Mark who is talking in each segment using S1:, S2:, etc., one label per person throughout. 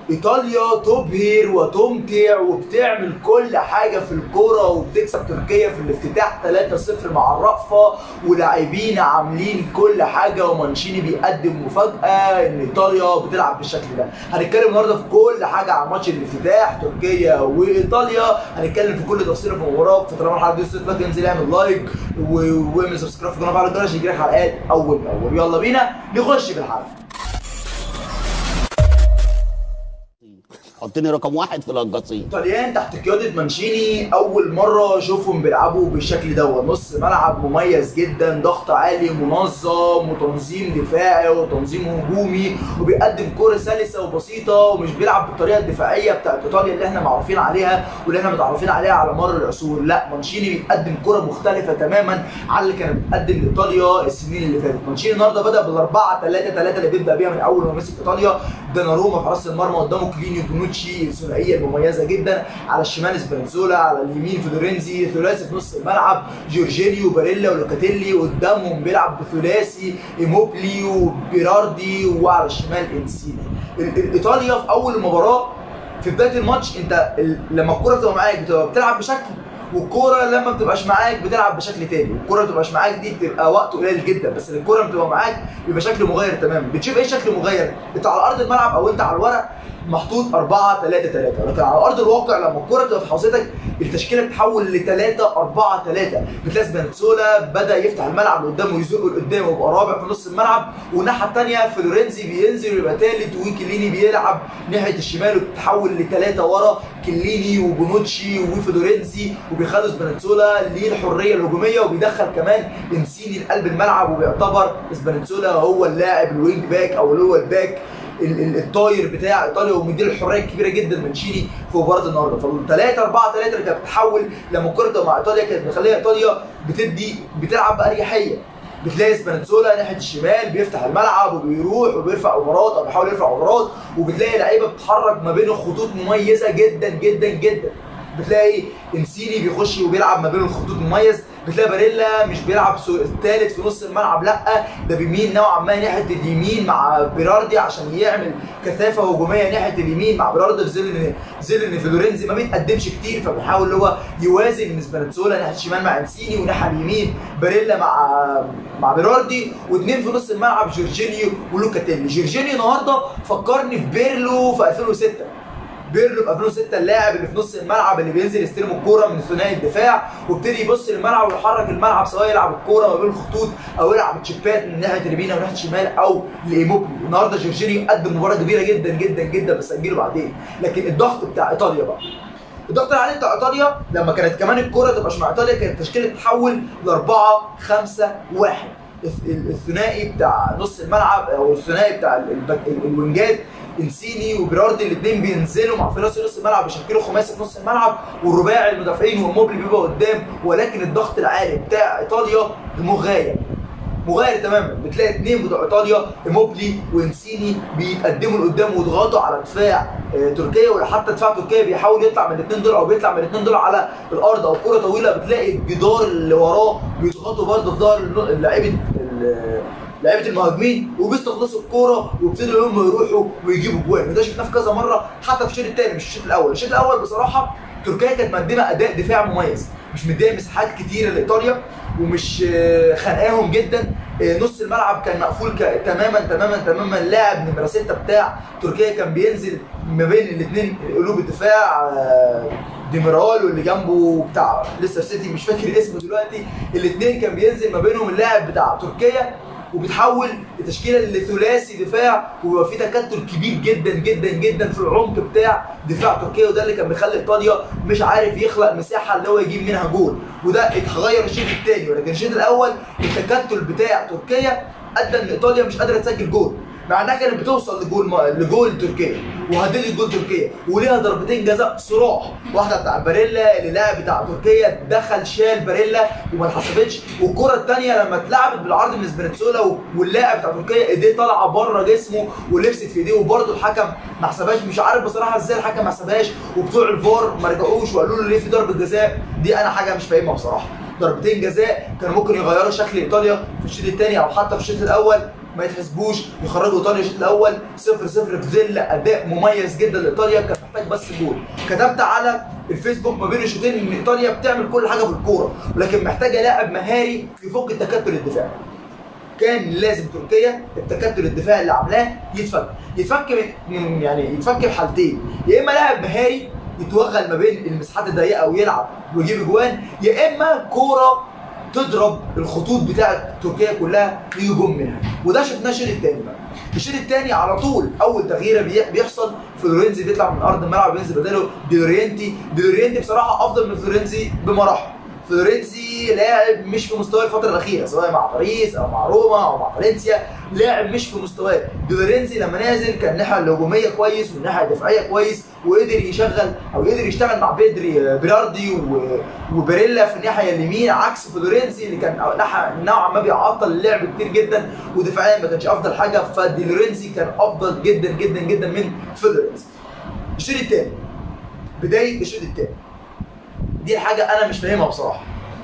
S1: ايطاليا تبهر وتمتع وبتعمل كل حاجه في الكوره وبتكسب تركيا في الافتتاح 3-0 مع الرأفه ولاعبين عاملين كل حاجه ومانشيني بيقدم مفاجاه ان ايطاليا بتلعب بالشكل ده هنتكلم النهارده في كل حاجه عن ماتش الافتتاح تركيا وايطاليا هنتكلم في كل تفصيله في المباراه فطالما الحلقه دي وصلت لك انزل اعمل لايك و- واعمل سبسكرايب في القناه وفعل الجرس عشان يجيلك حلقات اول باول يلا بينا نخش في الحلقه
S2: حطني رقم واحد في القصيم
S1: الطليان تحت قيادة مانشيني أول مرة أشوفهم بيلعبوا بالشكل دوت نص ملعب مميز جدا ضغط عالي منظم وتنظيم دفاعي وتنظيم هجومي وبيقدم كرة سلسة وبسيطة ومش بيلعب بالطريقة الدفاعية بتاعت إيطاليا اللي احنا معروفين عليها واللي احنا متعرفين عليها على مر العصور لا مانشيني بيقدم كرة مختلفة تماما عن اللي كانت بتقدم لإيطاليا السنين اللي فاتت مانشيني النهارده بدأ بالأربعة 3 3 اللي بيبدأ بيها من أول ما مسك إيطاليا دوناروما في راس المرمى قدامه كلينيو بونوتشي الثنائيه المميزه جدا على الشمال سبانزولا على اليمين فلورنزي ثلاثي في نص الملعب جورجينيو باريلا ولوكاتيلي قدامهم بيلعب بثلاثي ايموبلي وبيراردي وعلى الشمال انسيني ال- ال- ايطاليا في اول المباراه في بدايه الماتش انت ال- لما الكره تبقى معاك بتبقى بتلعب بشكل والكوره لما بتبقاش معاك بتلعب بشكل تاني والكوره بتبقاش معاك دي بتبقى وقت قليل جدا بس الكوره بتبقى معاك بيبقى شكل مغاير تماما بتشوف ايه شكل مغاير انت على ارض الملعب او انت على الورق محطوط 4 3 3 لكن على ارض الواقع لما الكوره تبقى في حوزتك التشكيله بتتحول ل 3 4 3 بتلاقي سبانتسولا بدا يفتح الملعب لقدام ويزق لقدام ويبقى رابع في نص الملعب والناحيه الثانيه فلورنزي بينزل ويبقى ثالث وكليني بيلعب ناحيه الشمال وبتتحول لثلاثه ورا كليني وبونوتشي وفلورنزي وبيخلوا سبانتسولا ليه الحريه الهجوميه وبيدخل كمان انسيني لقلب الملعب وبيعتبر سبانتسولا هو اللاعب الوينج باك او اللي هو الباك ال- ال- الطاير بتاع ايطاليا ومدير الحريه الكبيره جدا مانشيني في مباراه النهارده فال 3 4 3 اللي كانت بتتحول لما الكره تبقى مع ايطاليا كانت مخليه ايطاليا بتدي بتلعب باريحيه بتلاقي سبانتسولا ناحيه الشمال بيفتح الملعب وبيروح وبيرفع اوفرات او بيحاول يرفع اوفرات وبتلاقي لعيبه بتتحرك ما بين الخطوط مميزه جدا جدا جدا بتلاقي انسيني بيخش وبيلعب ما بين الخطوط مميز بتلاقي باريلا مش بيلعب سو- الثالث في نص الملعب لا ده بيميل نوعا ما ناحيه اليمين مع بيراردي عشان يعمل كثافه هجوميه ناحيه اليمين مع بيراردي في ظل ان ظل ان فلورنزي ما بيتقدمش كتير فبيحاول اللي هو يوازن من سبانتسولا ناحيه الشمال مع انسيني وناحيه اليمين باريلا مع مع بيراردي واثنين في نص الملعب جورجينيو ولوكاتيلي جورجينيو النهارده فكرني في بيرلو في 2006 بيرلو في 2006 اللاعب اللي في نص الملعب اللي بينزل يستلم الكوره من ثنائي الدفاع وابتدي يبص للملعب ويحرك الملعب سواء يلعب الكوره ما بين الخطوط او يلعب تشيبات من ناحيه اليمين او ناحيه الشمال او لايموبلي النهارده جورجينيو قدم مباراه كبيره جدا جدا جدا بس هنجيله بعدين لكن الضغط بتاع ايطاليا بقى الضغط العالي بتاع ايطاليا لما كانت كمان الكوره تبقاش مع ايطاليا كانت التشكيله تتحول ل 4 5 1 الث- الثنائي بتاع نص الملعب او الثنائي بتاع ال- الباك- ال- الوينجات انسيني وبيراردي الاثنين بينزلوا مع فيناسي نص الملعب يشكلوا خماسي في نص الملعب والرباعي المدافعين وموبلي بيبقى قدام ولكن الضغط العالي بتاع ايطاليا مغاير مغاير تماما بتلاقي اثنين بتوع ايطاليا موبلي وانسيني بيتقدموا لقدام ويضغطوا على دفاع آه، تركيا وحتى دفاع تركيا بيحاول يطلع من الاثنين دول او بيطلع من الاثنين دول على الارض او كره طويله بتلاقي الجدار اللي وراه بيضغطوا برضه في ظهر الل- لعيبه ال- لعيبه المهاجمين وبيستخلصوا الكوره ويبتدوا هم يروحوا ويجيبوا جوان وده شفناه في كذا مره حتى في الشوط الثاني مش الشوط الاول الشوط الاول بصراحه تركيا كانت مقدمه اداء دفاع مميز مش مديه مساحات كتيره لايطاليا ومش آه، خانقاهم جدا آه، نص الملعب كان مقفول ك- تماما تماما تماما لاعب نمره 6 بتاع تركيا كان بينزل ما بين الاثنين قلوب الدفاع آه، ديميرال واللي جنبه بتاع ليستر سيتي مش فاكر اسمه دلوقتي الاثنين كان بينزل ما بينهم اللاعب بتاع تركيا وبتحول التشكيله لثلاثي دفاع ويبقى في تكتل كبير جدا جدا جدا في العمق بتاع دفاع تركيا وده اللي كان بيخلي ايطاليا مش عارف يخلق مساحه اللي هو يجيب منها جول وده اتغير الشوط الثاني ولكن الشوط الاول التكتل بتاع تركيا ادى ان ايطاليا مش قادره تسجل جول مع انها كانت بتوصل لجول لجول تركيا وهددت جول تركيا وليها ضربتين جزاء صراع واحده بتاع باريلا اللي لاعب بتاع تركيا دخل شال باريلا وما اتحسبتش والكره الثانيه لما اتلعبت بالعرض من سبريتسولا واللاعب بتاع تركيا ايديه طالعه بره جسمه ولبست في ايديه وبرده الحكم ما حسبهاش مش عارف بصراحه ازاي الحكم ما حسبهاش وبتوع الفار ما رجعوش وقالوا له ليه في ضربه جزاء دي انا حاجه مش فاهمها بصراحه ضربتين جزاء كانوا ممكن يغيروا شكل ايطاليا في الشوط الثاني او حتى في الشوط الاول ما يتحسبوش يخرجوا ايطاليا الشوط الاول 0 0 في ظل اداء مميز جدا لايطاليا كان محتاج بس جول كتبت على الفيسبوك ما بين الشوطين ان ايطاليا بتعمل كل حاجه في الكوره ولكن محتاجه لاعب مهاري يفك التكتل الدفاعي كان لازم تركيا التكتل الدفاعي اللي عاملاه يتفك يتفك من يعني يتفك بحالتين يا اما لاعب مهاري يتوغل ما بين المساحات الضيقه ويلعب ويجيب اجوان يا اما كوره تضرب الخطوط بتاعت تركيا كلها ويجي جون منها وده شفناه الشوط الثاني بقى الشوط الثاني على طول اول تغييره بي- بيحصل فلورينزي بيطلع من ارض الملعب وينزل بداله ديورينتي ديورينتي بصراحه افضل من فلورينزي بمراحل فلورينزي لاعب مش في مستواه الفتره الاخيره سواء مع باريس او مع روما او مع فالنسيا لاعب مش في مستواه ديورينزي لما نازل كان الناحيه الهجوميه كويس والناحيه الدفاعيه كويس وقدر يشغل او قدر يشتغل مع بيدري بيراردي و- وبريلا في الناحيه اليمين عكس فلورينزي اللي كان ناحية- نوعا ما بيعطل اللعب كتير جدا ودفاعيا ما كانش افضل حاجه فديلورينزي كان افضل جدا جدا جدا من فلورينزي الشوط الثاني بدايه الشوط الثاني دي الحاجه انا مش فاهمها بصراحه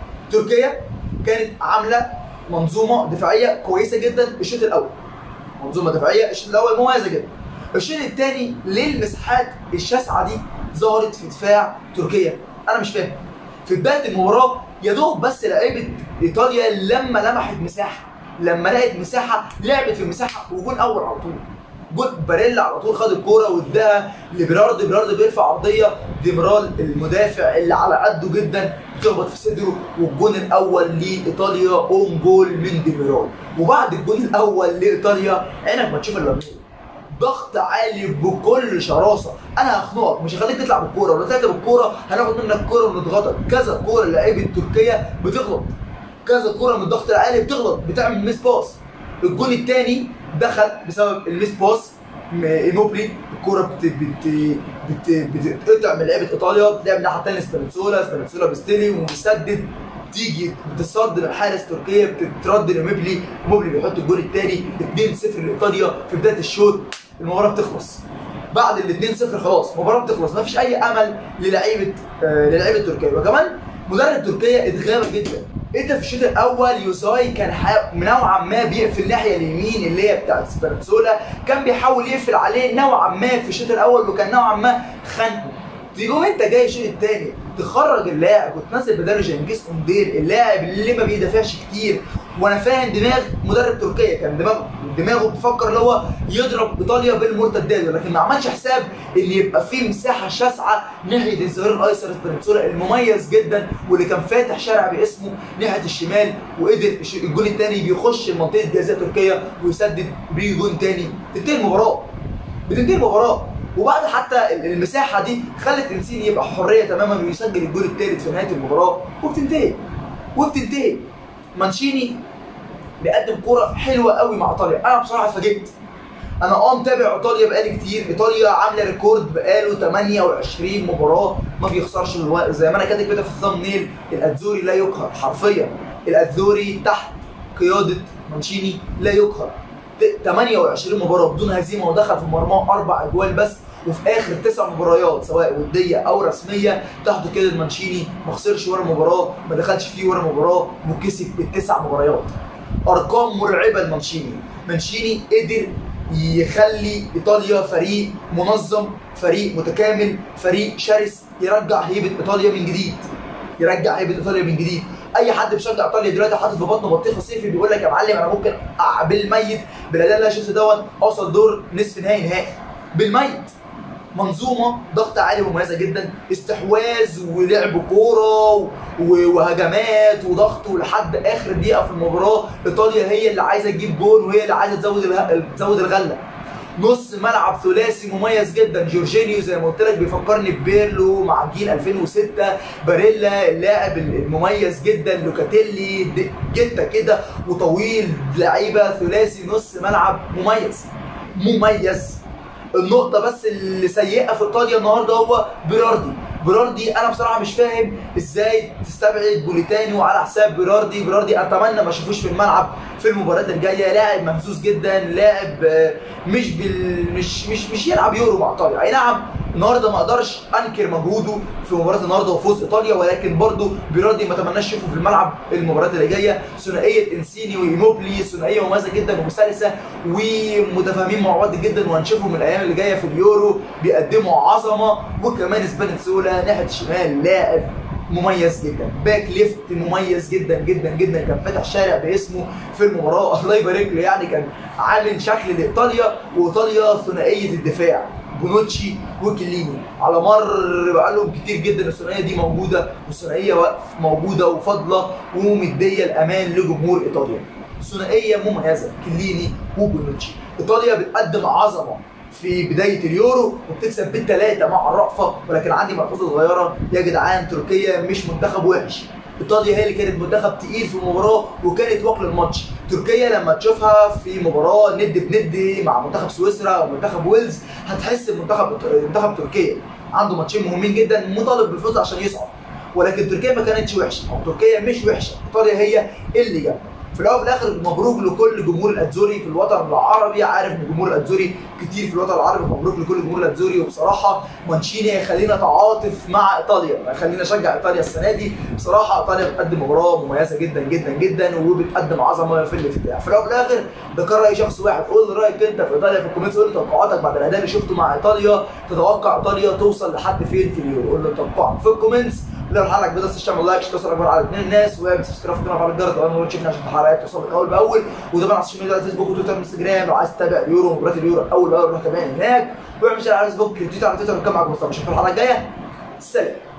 S1: تركيا كانت عامله منظومه دفاعيه كويسه جدا الشوط الاول منظومه دفاعيه الشوط الاول مميزه جدا الشوط الثاني ليه المساحات الشاسعه دي ظهرت في دفاع تركيا انا مش فاهم في بدايه المباراه يا دوب بس لعيبه ايطاليا لما لمحت مساحه لما لقت مساحه لعبت في المساحه وجون اول على طول جول باريلا على طول خد الكوره واداها لبيراردو بيراردو بيرفع عرضيه ديمرال المدافع اللي على قده جدا بتخبط في صدره والجون الاول لايطاليا اون جول من ديمرال وبعد الجون الاول لايطاليا عينك ما تشوف الا النور ضغط عالي بكل شراسه انا هخنقك مش هخليك تطلع بالكوره ولو طلعت بالكوره هناخد منك الكوره ونضغطك كذا كوره لعيبه تركيا بتغلط كذا كوره من الضغط العالي بتغلط بتعمل ميس باس الجون الثاني دخل بسبب الميس باس م- ايموبلي الكوره بت بت بت بتقطع من لعيبه ايطاليا بتلعب الناحيه الثانيه سبانيتسولا سبانيتسولا بيستلم وبيسدد تيجي بتصد من حارس تركيا بتترد لموبلي موبلي بيحط الجول الثاني 2-0 لايطاليا في بدايه الشوط المباراه بتخلص بعد ال 2-0 خلاص المباراه بتخلص ما فيش اي امل للعيبه آه للعيبه تركيا وكمان مدرب تركيا اتغاب جدا انت في الشوط الاول يوساي كان حا- نوعا ما بيقفل الناحيه اليمين اللي هي بتاعت سبانسولا كان بيحاول يقفل عليه نوعا ما في الشوط الاول وكان نوعا ما خانقه تقوم انت جاي الشوط الثاني تخرج اللاعب وتنزل بدل جنكيز اوندير اللاعب اللي ما بيدافعش كتير وانا فاهم دماغ مدرب تركيا كان دماغه دماغه بتفكر اللي هو يضرب ايطاليا بالمرتدات ولكن ما عملش حساب ان يبقى في مساحه شاسعه ناحيه الظهير الايسر سبانسولا المميز جدا واللي كان فاتح شارع باسمه ناحيه الشمال وقدر الش- الجون الثاني بيخش منطقه جزاء تركيا ويسدد بيه جون ثاني تنتهي المباراه بتنتهي المباراه وبعد حتى ال- المساحه دي خلت انسيني يبقى حريه تماما ويسجل الجول الثالث في نهايه المباراه وبتنتهي وبتنتهي مانشيني بيقدم كوره حلوه قوي مع ايطاليا انا بصراحه اتفاجئت انا اه متابع ايطاليا بقالي كتير ايطاليا عامله ريكورد بقاله 28 مباراه ما بيخسرش من الوقت زي ما انا كاتب كده في الثامنيل الاتزوري لا يقهر حرفيا الاتزوري تحت قياده مانشيني لا يقهر 28 مباراه بدون هزيمه ودخل في مرماه اربع اجوال بس وفي اخر تسع مباريات سواء وديه او رسميه تحت كده مانشيني ما خسرش ولا مباراه ما دخلش فيه ولا مباراه وكسب التسع مباريات ارقام مرعبه لمانشيني مانشيني قدر يخلي ايطاليا فريق منظم فريق متكامل فريق شرس يرجع هيبه ايطاليا من جديد يرجع هيبه ايطاليا من جديد اي حد بيشجع ايطاليا دلوقتي حاطط في بطنه بطيخه صيفي بيقول لك يا معلم انا ممكن أع- بالميت بالاداء اللي انا شفته دوت اوصل دور نصف نهائي نهائي بالميت منظومه ضغط عالي ومميزه جدا استحواذ ولعب كوره و- وهجمات وضغط ولحد اخر دقيقه في المباراه ايطاليا هي اللي عايزه تجيب جول وهي اللي عايزه تزود اله- تزود الغله نص ملعب ثلاثي مميز جدا جورجينيو زي ما قلت لك بيفكرني ببيرلو مع جيل 2006 باريلا اللاعب المميز جدا لوكاتيلي د- جته كده وطويل لعيبه ثلاثي نص ملعب مميز مميز النقطة بس اللي سيئة في ايطاليا النهارده هو بيراردي بيراردي انا بصراحة مش فاهم ازاي تستبعد بوليتانيو على حساب بيراردي بيراردي اتمنى ما اشوفوش في الملعب في المباريات الجايه لاعب مهزوز جدا لاعب آه، مش بال مش مش مش يلعب يورو مع ايطاليا اي نعم النهارده ما اقدرش انكر مجهوده في مباراه النهارده وفوز ايطاليا ولكن برضه بيراضي ما اتمناش اشوفه في الملعب المباريات اللي جايه ثنائيه انسيني وايموبلي ثنائيه مميزه جدا وسلسه ومتفاهمين مع بعض جدا وهنشوفهم الايام اللي جايه في اليورو بيقدموا عظمه وكمان سبانيتسولا ناحيه الشمال لاعب مميز جدا باك ليفت مميز جدا جدا جدا كان فاتح شارع باسمه في المباراه الله يبارك له يعني كان عامل شكل لايطاليا وايطاليا ثنائيه الدفاع بونوتشي وكليني على مر بقالهم كتير جدا الثنائيه دي موجوده والثنائيه موجوده وفاضله ومديه الامان لجمهور ايطاليا ثنائيه مميزه كليني وبونوتشي ايطاليا بتقدم عظمه في بدايه اليورو وبتكسب بالثلاثه مع الرأفه ولكن عندي ملحوظه صغيره يا جدعان تركيا مش منتخب وحش ايطاليا هي اللي كانت منتخب تقيل في المباراه وكانت واكله الماتش تركيا لما تشوفها في مباراه ند بند مع منتخب سويسرا او منتخب ويلز هتحس منتخب منتخب تركيا عنده ماتشين مهمين جدا مطالب بالفوز عشان يصعد ولكن تركيا ما كانتش وحشه او تركيا مش وحشه ايطاليا هي اللي جامده في الاول وفي الاخر مبروك لكل جمهور الاتزوري في الوطن العربي عارف ان جمهور الاتزوري كتير في الوطن العربي مبروك لكل جمهور الاتزوري وبصراحه مانشيني هيخلينا نتعاطف مع ايطاليا هيخلينا نشجع ايطاليا السنه دي بصراحه ايطاليا بتقدم مباراه مميزه جدا جدا جدا وبتقدم عظمه في الافتتاح في الاول وفي الاخر ده كان راي شخص واحد قول لي رايك انت في ايطاليا في الكومنتس قول لي توقعاتك بعد الاداء اللي شفته مع ايطاليا تتوقع ايطاليا توصل لحد فين في اليورو قول لي توقعك في الكومنتس لو الحلقه عجبتك تنساش تعمل لايك عشان توصل اكبر عدد من الناس وسبسكرايب في القناه وفعل الجرس طبعا نقول تشيكنا عشان الحلقات توصل اول باول وطبعا على السوشيال ميديا فيسبوك وتويتر وانستجرام لو عايز تتابع اليورو ومباريات اليورو اول باول روح تابعني هناك واعمل شير على فيسبوك تويتر على تويتر وكمل معاكم مصطفى اشوفك الحلقه الجايه سلام